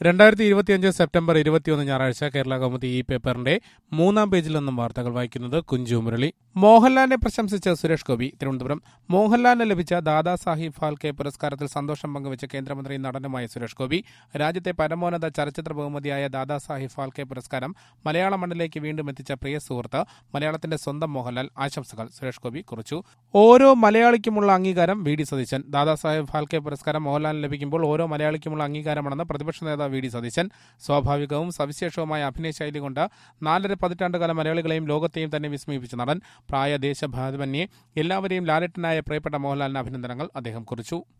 രണ്ടായിരത്തി ഇരുപത്തിയഞ്ച് സെപ്റ്റംബർ ഇരുപത്തിയൊന്ന് ഞായറാഴ്ച കേരള കൗമുദി ഈ പേപ്പറിന്റെ മൂന്നാം പേജിൽ നിന്നും വാർത്തകൾ വായിക്കുന്നത് കുഞ്ചു മുരളി മോഹൻലാലിനെ പ്രശംസിച്ച് സുരേഷ് ഗോപി തിരുവനന്തപുരം മോഹൻലാലിന് ലഭിച്ച ദാദാ സാഹിബ് ഫാൽക്കെ പുരസ്കാരത്തിൽ സന്തോഷം പങ്കുവച്ച കേന്ദ്രമന്ത്രി നടനുമായ സുരേഷ് ഗോപി രാജ്യത്തെ പരമോന്നത ചലച്ചിത്ര ബഹുമതിയായ ദാദാ സാഹിബ് ഫാൽക്കെ പുരസ്കാരം മലയാള മണ്ണിലേക്ക് വീണ്ടും എത്തിച്ച പ്രിയ സുഹൃത്ത് മലയാളത്തിന്റെ സ്വന്തം മോഹൻലാൽ ആശംസകൾ സുരേഷ് ഗോപി കുറിച്ചു ഓരോ മലയാളിക്കുമുള്ള അംഗീകാരം വി ഡി സതീശൻ ദാദാ സാഹിബ് ഫാൽക്കെ പുരസ്കാരം മോഹൻലാലിന് ലഭിക്കുമ്പോൾ ഓരോ മലയാളിക്കുമുള്ള അംഗീകാരമാണെന്ന് പ്രതിപക്ഷ നേതാവ് വി ഡി സതീശൻ സ്വാഭാവികവും സവിശേഷവുമായ അഭിനയ ശൈലി കൊണ്ട് നാലര പതിറ്റാണ്ടുകാലം മലയാളികളെയും ലോകത്തെയും തന്നെ വിസ്മയിപ്പിച്ച നടൻ പ്രായ ദേശഭാതമന്യേ എല്ലാവരെയും ലാലട്ടനായ പ്രിയപ്പെട്ട മോഹൻലാലിന് അഭിനന്ദനങ്ങൾ അദ്ദേഹം കുറിച്ചു